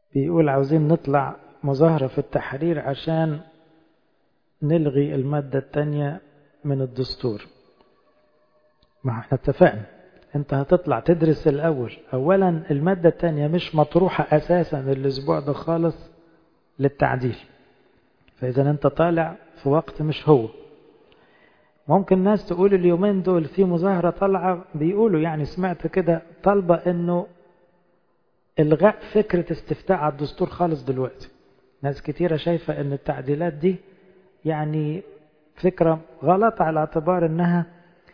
بيقول عاوزين نطلع مظاهرة في التحرير عشان نلغي المادة التانية من الدستور ما احنا اتفقنا انت هتطلع تدرس الاول اولا المادة التانية مش مطروحة اساسا الاسبوع ده خالص للتعديل فاذا انت طالع في وقت مش هو ممكن ناس تقول اليومين دول في مظاهرة طالعة بيقولوا يعني سمعت كده طالبة انه الغاء فكرة استفتاء على الدستور خالص دلوقتي ناس كتيرة شايفة ان التعديلات دي يعني فكرة غلط على اعتبار انها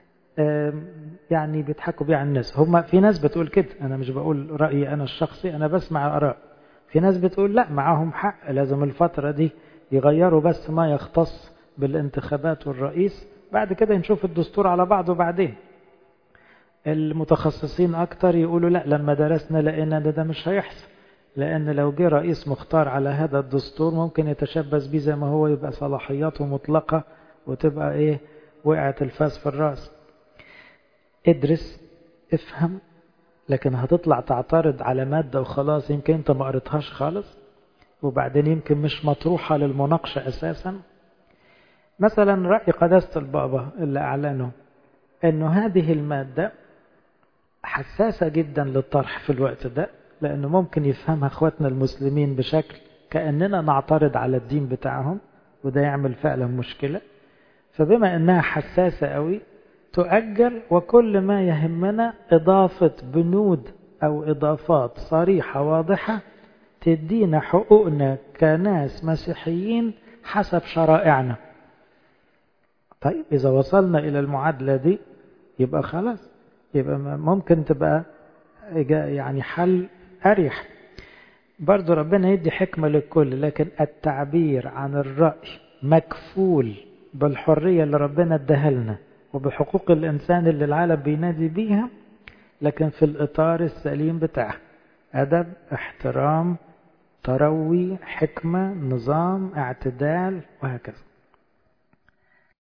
يعني بيضحكوا بيها على الناس هم في ناس بتقول كده انا مش بقول رأيي انا الشخصي انا بسمع اراء في ناس بتقول لا معاهم حق لازم الفترة دي يغيروا بس ما يختص بالانتخابات والرئيس بعد كده نشوف الدستور على بعضه بعدين المتخصصين اكتر يقولوا لا لما درسنا لقينا ده, ده مش هيحصل لان لو جه رئيس مختار على هذا الدستور ممكن يتشبث بيه زي ما هو يبقى صلاحياته مطلقة وتبقى ايه وقعت الفاس في الراس ادرس افهم لكن هتطلع تعترض على مادة وخلاص يمكن انت ما قريتهاش خالص وبعدين يمكن مش مطروحة للمناقشة اساسا مثلا رأي قداسة البابا اللي اعلنه انه هذه المادة حساسة جدا للطرح في الوقت ده لانه ممكن يفهمها اخواتنا المسلمين بشكل كأننا نعترض على الدين بتاعهم وده يعمل فعلا مشكلة فبما انها حساسة قوي تؤجل وكل ما يهمنا إضافة بنود أو إضافات صريحة واضحة تدينا حقوقنا كناس مسيحيين حسب شرائعنا طيب إذا وصلنا إلى المعادلة دي يبقى خلاص يبقى ممكن تبقى يعني حل أريح برضو ربنا يدي حكمة للكل لكن التعبير عن الرأي مكفول بالحرية اللي ربنا اداها لنا وبحقوق الإنسان اللي العالم بينادي بيها لكن في الإطار السليم بتاعه أدب احترام تروي حكمة نظام اعتدال وهكذا